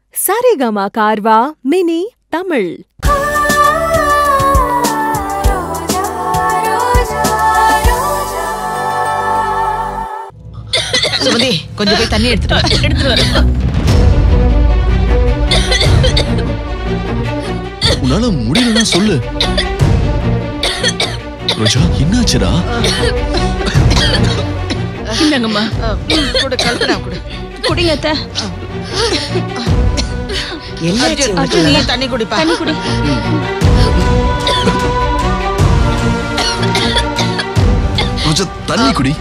Saregama Carvaan mini Tamil Sumathi கொஞ்சம் போய் தண்ணி எடுத்துட்டு வா. எடுத்துட்டு வர உன்னால முடியலன்னா சொல்லு ரோஜா என்னாச்சுடா இந்தாங்கம்மா கூட கல்பனா கூட குடிங்க அத்தை அர்ஜுன் அர்ஜுன் நீ தண்ணி குடிப்பா தண்ணி குடி ரோஜா தண்ணி குடி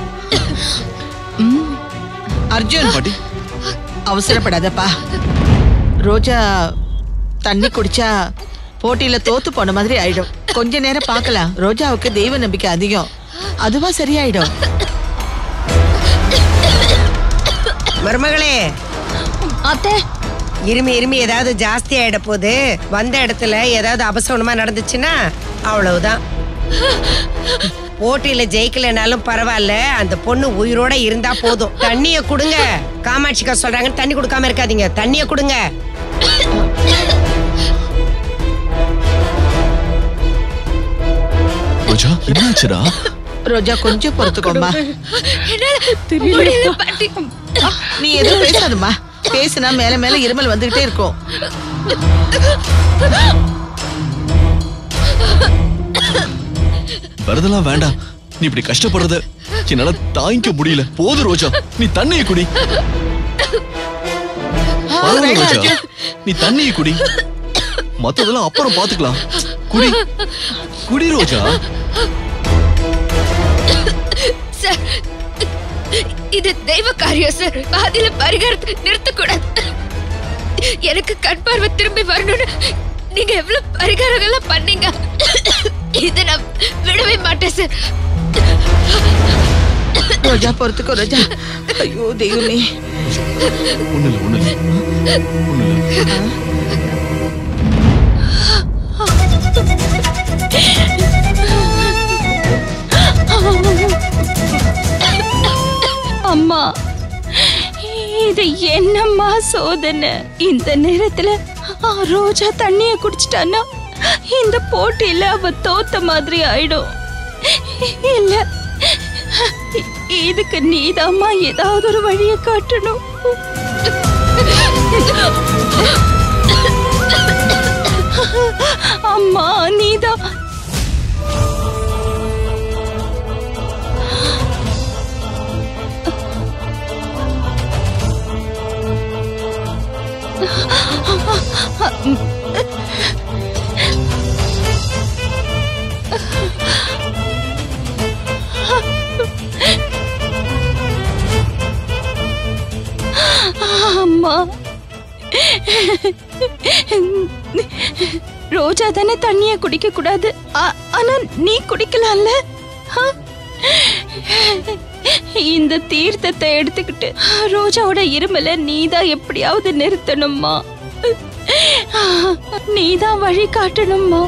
அர்ஜுன் பாட்டி அவசரப்படாதப்பா ரோஜா தண்ணி குடிச்சா போட்டியில தோத்து போன மாதிரி ஆயிடும் கொஞ்ச நேரம் பார்க்கலாம் ரோஜாவுக்கு தெய்வ நம்பிக்கை அதிகம் அதுவா சரியாயிடும் மருமகளே அத்தை இருமி இருமி ஏதாவது ஜாஸ்தி ஆயிட போகுது வந்த இடத்துல ஏதாவது அபசகுணமா நடந்துச்சுன்னா அவ்வளவுதான் போட்டியில ஜெயிக்கலைனாலும் பரவாயில்ல அந்த பொண்ணு உயிரோட இருந்தா போதும் தண்ணிய கொடுங்க காமாட்சிக்கா சொல்றாங்க தண்ணி கொடுக்காம இருக்காதீங்க தண்ணிய கொடுங்க ரோஜா என்னாச்சுடா ரோஜா கொஞ்சம் பொறுத்துக்கோமா முடியல பாட்டி நீ எதுவும் பேசாதம்மா பேசுனா மேல மேல இருமல் வந்துகிட்டே இருக்கும் வரதெல்லாம் வேண்டாம் நீ இப்படி கஷ்டப்படுறத என்னால தாங்கிக்க முடியல போது ரோஜா நீ தண்ணியை குடி பரவாயில்ல ரோஜா நீ தண்ணியை குடி மத்ததெல்லாம் அப்புறம் பாத்துக்கலாம் குடி குடி ரோஜா சார் இது தெய்வ காரியம் சார் பாதியில பரிகாரத்தை நிறுத்தக்கூடாது எனக்கு கண் பார்வை திரும்பி வரணும்னு நீங்க எவ்வளவு பரிகாரங்கள்லாம் பண்ணீங்க இதை நான் விடவே மாட்டேன் சார் ரோஜா பொறுத்துக்கோ ரோஜா ஐயோ தெய்வமே ஒண்ணு இல்ல ஒண்ணு இல்ல ஒண்ணு இல்ல அம்மா இது என்னம்மா சோதனை இந்த நேரத்துல ஆ, ரோஜா தண்ணிய குடிச்சிட்டான்னா இந்த போட்டியில அவ தோத்த மாதிரி ஆயிடும் இல்ல இ- இதுக்கு நீதாம்மா ஏதாவது ஒரு வழியை காட்டணும் அம்மா நீதான் அம்மா ரோஜா தானே தண்ணிய குடிக்க கூடாது ஆ- ஆனா நீ குடிக்கலாம்ல ஆ? இந்த தீர்த்தத்தை எடுத்துக்கிட்டு ரோஜாவோட இருமல நீதான் எப்படியாவது நிறுத்தணும்மா நீதான் வழி காட்டணும்மா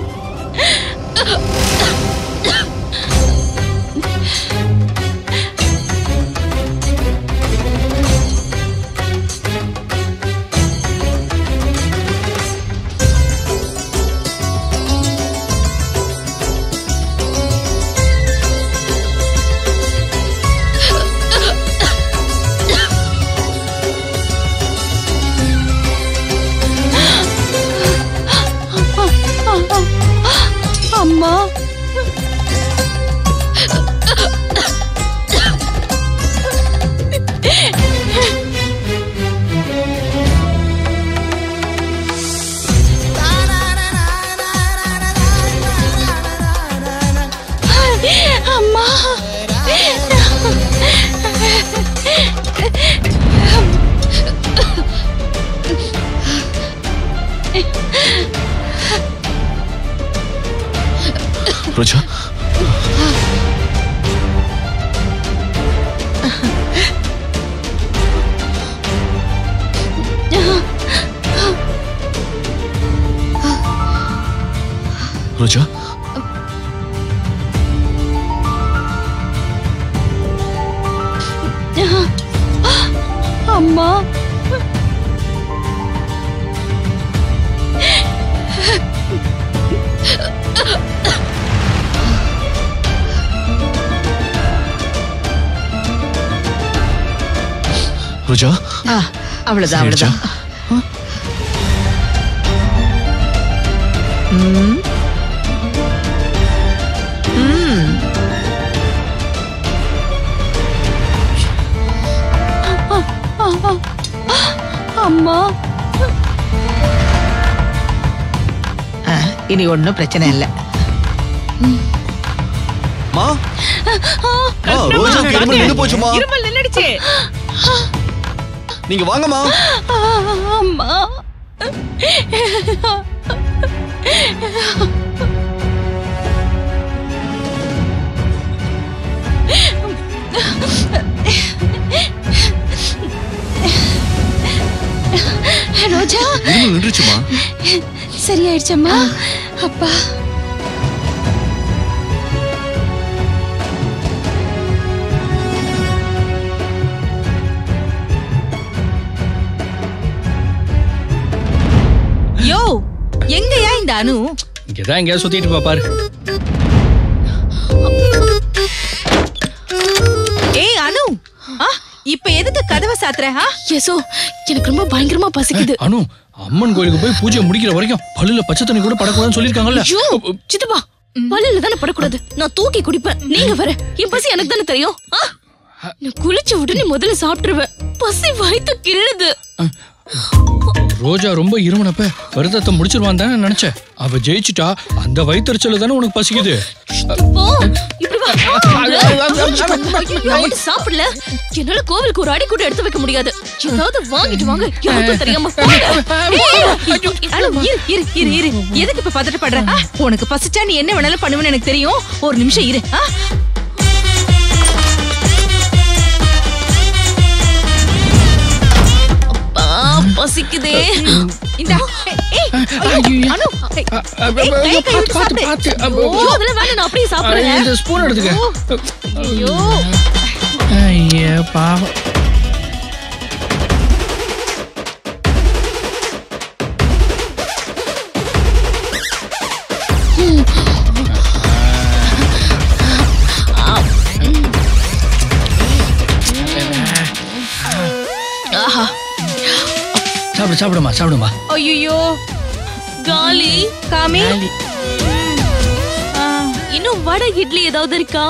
அம்மா அம்மா ரோஜா ரோஜா அம்மா ரோஜா ஆ, அவ்வளவுதான் சரிடா. அவ்வளவுதான் ம். ம். அம்மா ஆ, இனி ஒண்ணும் பிரச்சனை இல்லை மா மா ரோஜாக்கு இருமல் நின்னு போச்சுமா இருமல் நின்னுடுச்சு நீங்க வாங்கம்மா அம்மா ரோஜா இருமல் நின்றுச்சுமா சரியாயிடுச்சம்மா அப்பா யோ எங்கயா இந்த அனு இங்கதான் எங்கேயாவது சுத்திட்டு இருப்பா பாரு ஏய் அனு ஆ, இப்ப எதுக்கு கதவை சாத்துற ஆ? யசோ எனக்கு ரொம்ப பயங்கரமா பசிக்குது அனு அம்மன் கோயிலுக்கு போய் பூஜை முடிக்கிற வரைக்கும் பல்லுல பச்சை தண்ணி கூட படக்கூடாதுன்னு சொல்லிருக்காங்கல்ல ஐயோ சித்தப்பா பல்லுல தானே படக்கூடாது நான் தூக்கி குடிப்பேன் நீங்க வர என் பசி எனக்கு தானே தெரியும் ஆ? நான் குளிச்ச உடனே முதல்ல சாப்பிட்டுருவேன் பசி வயித்து கிள்ளுது ரோஜா ரொம்ப இருமனப்ப விரதத்தை முடிச்சிருவான் தானே நினைச்சேன் அவ ஜெயிச்சிட்டா அந்த வயிற்றுச்சல தானே உனக்கு பசிக்குது போ இப்படி வா நான் மட்டும் சாப்பிடல என்னால கோவிலுக்கு ஒரு அடி கூட எடுத்து வைக்க முடியாது ஏதாவது வாங்கிட்டு வாங்க யாருக்கும் தெரியாம அனு, இரு இரு இரு இரு எதுக்கு இப்ப பதட்டப்படுற ஆ, உனக்கு பசிச்சா நீ என்ன வேணாலும் பண்ணுவேன்னு எனக்கு தெரியும் ஒரு நிமிஷம் இரு ஆ? அப்பா, பசிக்குதே இந்தா. ஏய், ஐயோ, அனு, ஏய், ஏய், கை கை விட்டு சாப்பிடு. ஓ, அதெல்லாம் வேணாம் நான் அப்படியே சாப்பிடுறேன் இந்த ஸ்பூன் எடுத்துக்க ஐயோ ஐயா பாவம் ஆஹா சாப்பிடு சாப்பிடுமா சாப்பிடுமா ஐயோ காலி காமி இன்னும் வடை இட்லி ஏதாவது இருக்கா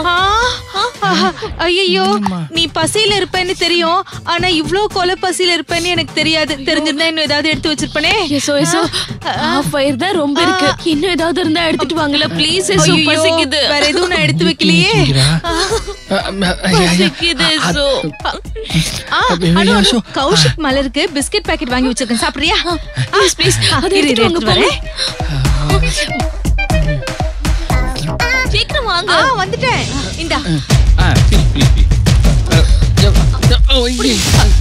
ஐயோ நீ பசியில இருப்பேன்னு தெரியும் ஆனா இவ்ளோ கொலை பசியில இருப்பேன்னு எனக்கு தெரியாது தெரிஞ்சிருந்தா இன்னும் ஏதாவது எடுத்து வச்சிருப்பனே எசோ எசோ ஆஃப் ஃபயர் தான் ரொம்ப இருக்கு இன்னும் ஏதாவது இருந்தா எடுத்துட்டு வாங்கல ப்ளீஸ் எசோ ஐயையோ, பசிக்குது வேற எதுவும் நான் எடுத்து வைக்கலையே பசிக்குது எசோ ஆ, அப்ப அனு, அனு, யசோ, கௌஷிக் மலருக்கு பிஸ்கட் பாக்கெட் வாங்கி வச்சிருக்கேன் சாப்பிடுறியா ப்ளீஸ் ப்ளீஸ் அதை இரு, இரு, எடுத்துட்டு வாங்க எடுத்துட்டு போங்க சீக்கிரம் வாங்க ஆ வந்துட்டேன் இந்தா ஆ, please, please, please. அஹ், ஜ- ஜ- ஓ, இங்கே.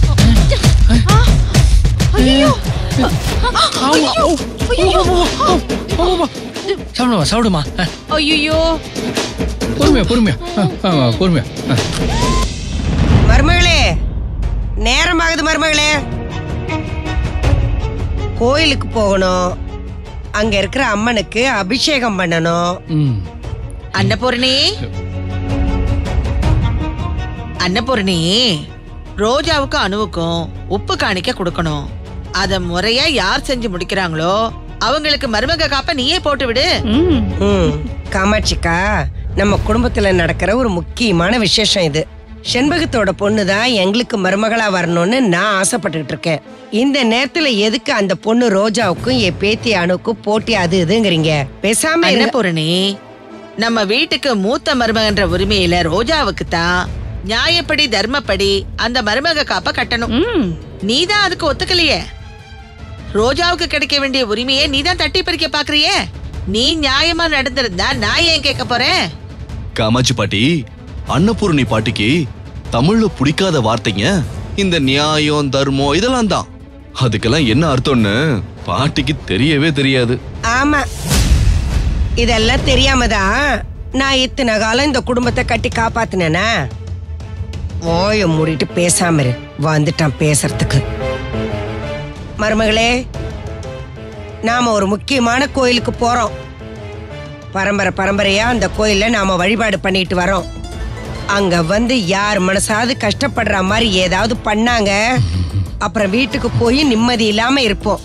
ஐயோ ஆமா, ஓ, ஓ, ஓ, ஓ, ஓ, ஓ, ஓ. சாப்பிடுமா சாப்பிடுமா அஹ், ஐயோ பொறுமையா பொறுமையா அஹ், ஆமா, பொறுமையா அஹ். மருமகளே நேரமாகுது மருமகளே கோயிலுக்கு போகணும் அங்க இருக்கிற அம்மனுக்கு அபிஷேகம் பண்ணணும் ம். அன்னபூரணி அன்னபூரணி ரோஜாவுக்கும் அணுவுக்கும் உப்பு காணிக்க கொடுக்கணும் அத முறையா யார் செஞ்சு முடிக்கிறாங்களோ அவங்களுக்கு மருமக காப்ப நீயே போட்டு விடு ம் காமாட்சிக்கா நம்ம குடும்பத்துல நடக்கிற ஒரு முக்கியமான விசேஷம் இது செண்பகத்தோட பொண்ணு தான் எங்களுக்கு மருமகளா வரணும்னு நான் ஆசைப்பட்டுக்கிட்டு இருக்கேன் இந்த நேரத்துல எதுக்கு அந்த பொண்ணு ரோஜாவுக்கும் என் பேத்தி அணுக்கும் போட்டி அது இதுங்கிறீங்க பேசாம இருங்க. அன்னபூரணி நம்ம வீட்டுக்கு மூத்த மருமகன்ற உரிமையில ரோஜாவுக்கு தான் நியாயப்படி தர்மப்படி அந்த மருமக காப்ப கட்டணும் நீதான் அதுக்கு ஒத்துக்கலையே ரோஜாவுக்கு கிடைக்க வேண்டிய உரிமையை நீதான் தட்டி பறிக்க பாக்குறியே நீ நியாயமா நடந்திருந்தா நான் ஏன் கேட்க போறேன் காமாட்சி பாட்டி அன்னபூரணி பாட்டிக்கு தமிழ்ல பிடிக்காத வார்த்தைங்க இந்த நியாயம் தர்மம் இதெல்லாம் தான் அதுக்கெல்லாம் என்ன அர்த்தம்னு பாட்டிக்கு தெரியவே தெரியாது ஆமா இதெல்லாம் தெரியாம தான் நான் இத்தனை காலம் இந்த குடும்பத்தை கட்டி காப்பாத்தினேனா ஓய மூடிட்டு பேசாம இரு வந்துட்டான் பேசுறதுக்கு மருமகளே நாம ஒரு முக்கியமான கோயிலுக்கு போறோம் பரம்பரை பரம்பரையா அந்த கோயில்ல நாம வழிபாடு பண்ணிட்டு வரோம் அங்க வந்து யார் மனசாவது கஷ்டப்படுற மாதிரி ஏதாவது பண்ணாங்க அப்புறம் வீட்டுக்கு போய் நிம்மதி இல்லாம இருப்போம்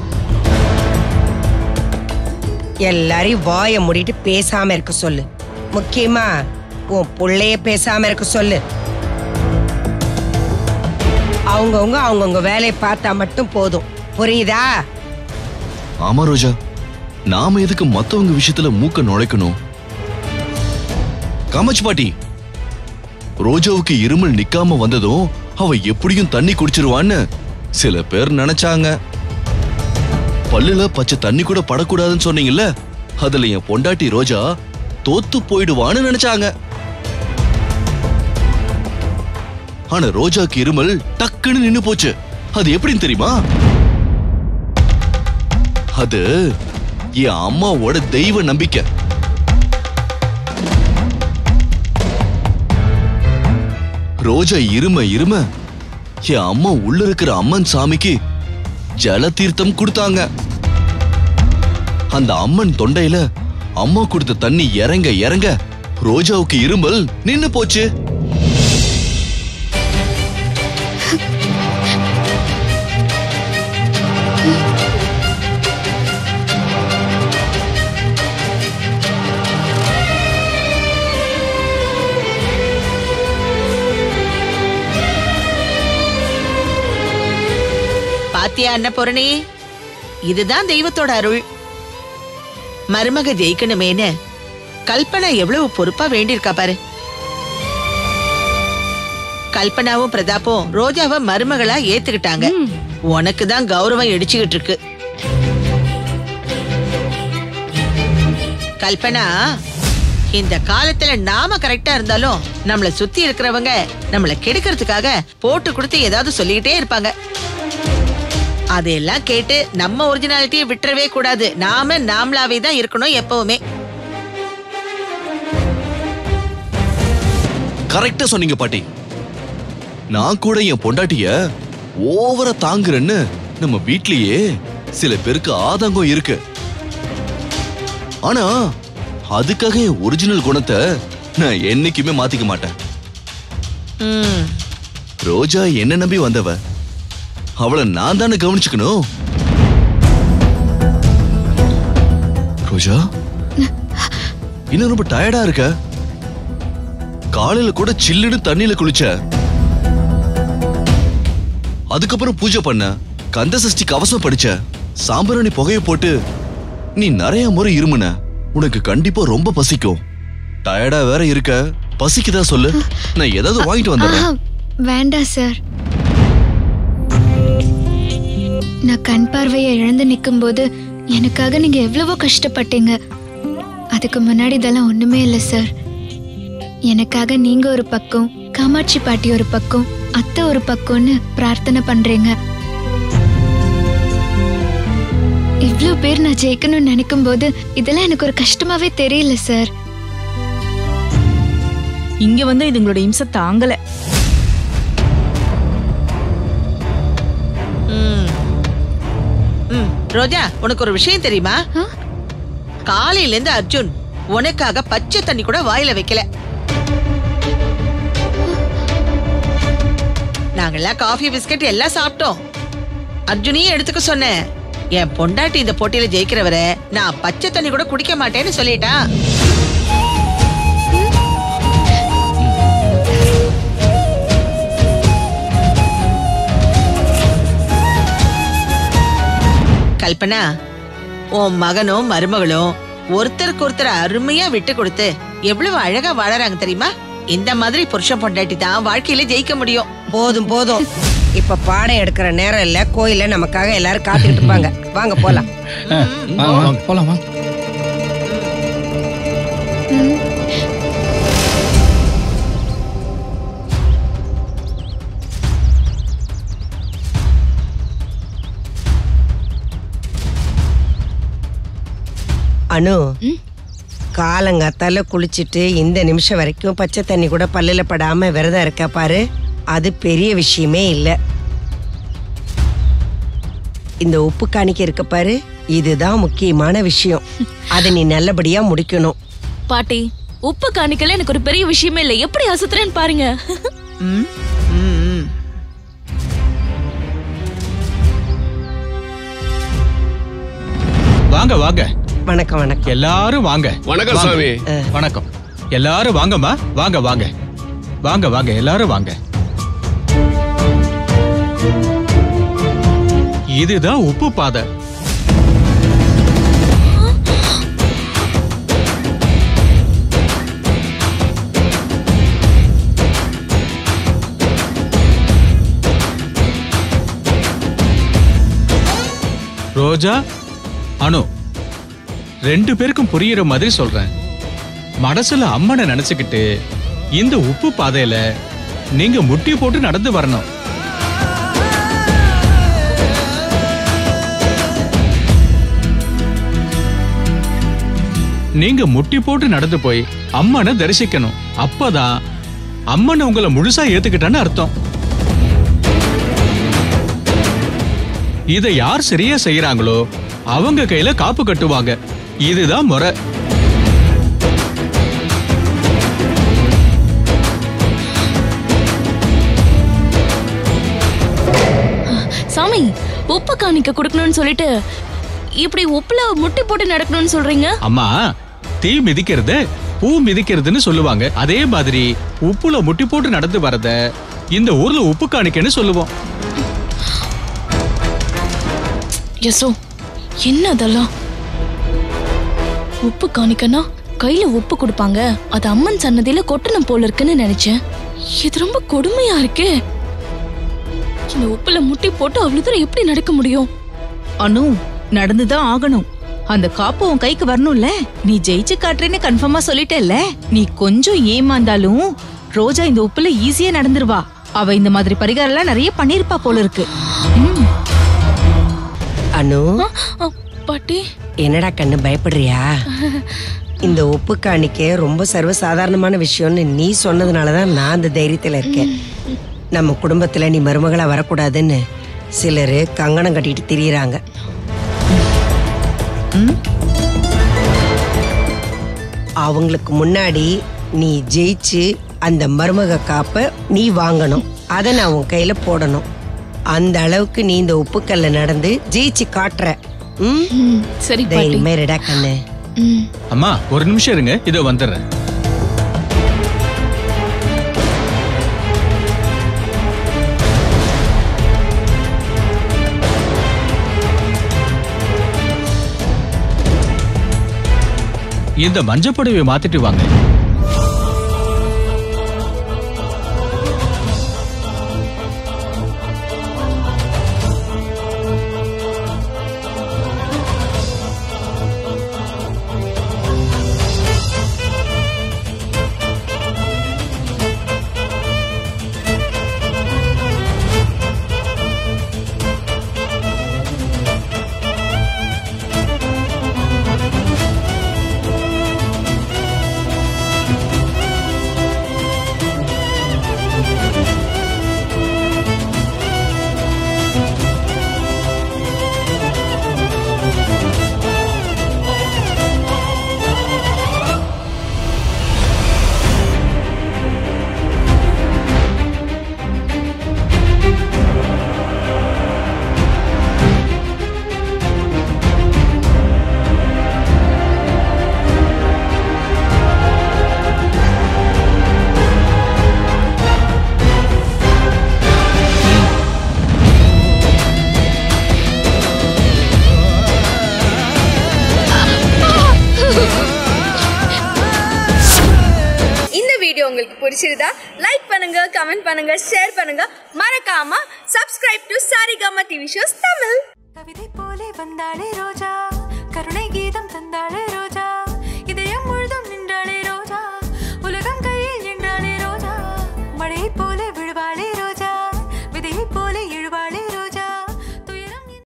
எல்லாரையும் வாயை மூடிட்டு பேசாம இருக்க சொல்லு முக்கியமா உன் புள்ளைய பேசாம இருக்க சொல்லு அவங்கவுங்க அவங்கவுங்க வேலையை பார்த்தா மட்டும் போதும் புரியுதா ஆமா ரோஜா நாம எதுக்கு மத்தவங்க விஷயத்துல மூக்க நுழைக்கணும் காமாட்சி பாட்டி ரோஜாவுக்கு இருமல் நிக்காம வந்ததும் அவ எப்படியும் தண்ணி குடிச்சிருவான்னு சில பேர் நினைச்சாங்க பல்லுல பச்சை தண்ணி கூட படக்கூடாதுன்னு சொன்னீங்கல்ல அதுல என் பொண்டாட்டி ரோஜா தோத்து போயிடுவான்னு நினைச்சாங்க ஆனா ரோஜாக்கு இருமல் டக்குன்னு நின்னு போச்சு அது எப்படின்னு தெரியுமா அது என் அம்மாவோட தெய்வ நம்பிக்கை ரோஜா இரும இரும என் அம்மா உள்ள இருக்கிற அம்மன் சாமிக்கு ஜல தீர்த்தம் கொடுத்தாங்க அந்த அம்மன் தொண்டையில அம்மா கொடுத்த தண்ணி இறங்க இறங்க ரோஜாவுக்கு இருமல் நின்னு போச்சு பாத்தியா அன்னபூரணி இதுதான் தெய்வத்தோட அருள் மருமக ஜெயிக்கணுமேன்னு கல்பனா எவ்வளவு பொறுப்பா வேண்டியிருக்கா பாரு கல்பனாவும் பிரதாப்பும் ரோஜாவை மருமகளா ஏத்துக்கிட்டாங்க உனக்கு தான் கௌரவம் இடிச்சுக்கிட்டு இருக்கு கல்பனா இந்த காலத்துல நாம கரெக்டா இருந்தாலும் நம்மள சுத்தி இருக்கிறவங்க நம்மள கெடுக்கிறதுக்காக போட்டு கொடுத்து ஏதாவது சொல்லிக்கிட்டே இருப்பாங்க அதையெல்லாம் கேட்டு நம்ம ஒரிஜினாலிட்டியை விட்டுறவே கூடாது நாம நாமளாவே தான் இருக்கணும் எப்பவுமே கரெக்டா சொன்னீங்க பாட்டி நான் கூட என் பொண்டாட்டிய ஓவரா தாங்குறேன்னு நம்ம வீட்லயே சில பேருக்கு ஆதங்கம் இருக்கு ஆனா அதுக்காக என் ஒரிஜினல் குணத்தை நான் என்னைக்குமே மாத்திக்க மாட்டேன் ம், ரோஜா என்ன நம்பி வந்தவ அவளை நான் தானே கவனிச்சுக்கணும் ரோஜா இன்னும் ரொம்ப டயர்டா இருக்க காலையில கூட சில்லுன்னு தண்ணியில குளிச்ச அதுக்கப்புறம் பூஜை பண்ண கந்த சஷ்டி கவசம் படிச்ச சாம்பிராணி புகைய போட்டு நீ நிறைய முறை இருமுன உனக்கு கண்டிப்பா ரொம்ப பசிக்கும் டயர்டா வேற இருக்க பசிக்குதா சொல்லு நான் ஏதாவது வாங்கிட்டு வந்துடுறேன் ஆஹா, வேண்டாம் சார் நான் கண் பார்வையை இழந்து நிக்கும்போது எனக்காக நீங்க எவ்வளவோ கஷ்டப்பட்டீங்க அதுக்கு முன்னாடி இதெல்லாம் ஒண்ணுமே இல்லை சார் எனக்காக நீங்க ஒரு பக்கம் காமாட்சி பாட்டி ஒரு பக்கம் அத்தை ஒரு பக்கம்னு பிரார்த்தனை பண்றீங்க இவ்ளோ பேர் நான் ஜெயிக்கணும்னு நினைக்கும் போது இதெல்லாம் எனக்கு ஒரு கஷ்டமாவே தெரியல சார் இங்க வந்து இதுங்களோட இம்சை தாங்கல ம். ம், ரோஜா உனக்கு ஒரு விஷயம் தெரியுமா ஆ? காலையில இருந்து அர்ஜுன் உனக்காக பச்சை தண்ணி கூட வாயில வைக்கல நாங்கெல்லாம் காஃபி பிஸ்கட் எல்லாம் சாப்பிட்டோம் அர்ஜுனையும் எடுத்துக்க சொன்னேன் என் பொண்டாட்டி இந்த போட்டியில ஜெயிக்கிறவரை நான் பச்சை தண்ணி கூட குடிக்க மாட்டேன்னு சொல்லிட்டான் கல்பனா உன் மகனும் மருமகளும் ஒருத்தருக்கு ஒருத்தர் அருமையா விட்டு கொடுத்து எவ்வளவு அழகா வாழறாங்க தெரியுமா இந்த மாதிரி புருஷன் பொண்டாட்டி தான் வாழ்க்கையில ஜெயிக்க முடியும் போதும் போதும் இப்ப பாடம் எடுக்கிற நேரம் இல்ல கோயில்ல நமக்காக எல்லாரும் காத்துக்கிட்டு இருப்பாங்க வாங்க போலாம் வாங்க வாங்க போலாம் வாங்க அனு காலங்காத்தால குளிச்சிட்டு இந்த நிமிஷம் வரைக்கும் பச்சை தண்ணி கூட பல்லுல படாம விரதம் இருக்க பாரு அது பெரிய விஷயமே இல்ல இந்த உப்பு காணிக்க இருக்க பாரு இதுதான் முக்கியமான விஷயம் அதை நீ நல்லபடியா முடிக்கணும் பாட்டி உப்பு காணிக்கல எனக்கு ஒரு பெரிய விஷயமே இல்ல எப்படி அசத்துறேன்னு பாருங்க ம், ம், ம். வாங்க வாங்க வணக்கம் வணக்கம் எல்லாரும் வாங்க வணக்கம் வாங்க. சாமி. வணக்கம் எல்லாரும் வாங்கம்மா வாங்க வாங்க வாங்க வாங்க எல்லாரும் வாங்க இதுதான் உப்பு பாதை ரோஜா அனு ரெண்டு பேருக்கும் புரியுற மாதிரி சொல்றேன் மனசுல அம்மனை நினைச்சுக்கிட்டு இந்த உப்பு பாதையில நீங்க முட்டி போட்டு நடந்து வரணும் நீங்க முட்டி போட்டு நடந்து போய் அம்மனை தரிசிக்கணும் அப்பதான் அம்மன் உங்களை முழுசா ஏத்துக்கிட்டான்னு அர்த்தம் இதை யார் சரியா செய்யறாங்களோ அவங்க கையில காப்பு கட்டுவாங்க இதுதான் முறை சாமி உப்பு காணிக்க கொடுக்கணும்னு சொல்லிட்டு இப்படி உப்புல முட்டி போட்டு நடக்கணும்னு சொல்றீங்க அம்மா தீ மிதிக்கிறது பூ மிதிக்கிறதுன்னு சொல்லுவாங்க அதே மாதிரி உப்புல முட்டி போட்டு நடந்து வரத இந்த ஊர்ல உப்பு காணிக்கைன்னு சொல்லுவோம் யசோ என்ன அதெல்லாம் உப்பு காணிக்கனா கையில உப்பு கொடுப்பாங்க அது அம்மன் சன்னதியில கொட்டணும் போல இருக்குன்னு நினைச்சேன் இது ரொம்ப கொடுமையா இருக்கே இந்த உப்புல முட்டி போட்டு அவ்வளவு தூரம் எப்படி நடக்க முடியும் அனு நடந்துதான் ஆகணும் அந்த காப்பு உன் கைக்கு வரணும்ல நீ ஜெயிச்சு காட்டுறேன்னு கன்ஃபார்மா சொல்லிட்டேல்ல நீ கொஞ்சம் ஏமாந்தாலும் ரோஜா இந்த உப்புல ஈஸியா நடந்துருவா அவ இந்த மாதிரி பரிகாரம் எல்லாம் நிறைய பண்ணிருப்பா போல இருக்கு ம். அனு அ, பாட்டி என்னடா கண்ணு பயப்படுறியா இந்த உப்பு காணிக்க ரொம்ப சர்வசாதாரணமான விஷயம்னு நீ சொன்னதுனால தான் நான் அந்த தைரியத்துல இருக்கேன் நம்ம குடும்பத்துல நீ மருமகளா வரக்கூடாதுன்னு சிலர் கங்கணம் கட்டிட்டு திரியறாங்க அவங்களுக்கு முன்னாடி நீ ஜெயிச்சு அந்த மருமக காப்ப நீ வாங்கணும் அதை நான் உன் கையில போடணும் அந்த அளவுக்கு நீ இந்த உப்புக்கல்ல நடந்து ஜெயிச்சு காட்டுற ம் ம், சரி பாட்டி தைரியமே ரெடா கண்ணு ம். அம்மா ஒரு நிமிஷம் இருங்க இதோ வந்துடுறேன் இந்த மஞ்சப்படவை மாத்திட்டு வாங்க இந்த வீடியோ உங்களுக்கு பிடிச்சிருந்தா லைக் பண்ணுங்க கமெண்ட் பண்ணுங்க ஷேர் பண்ணுங்க மறக்காம subscribe to Saregama TV shows Tamil கவிதை போலே வந்தாளே ரோஜா கருணை கீதம் தந்தாளே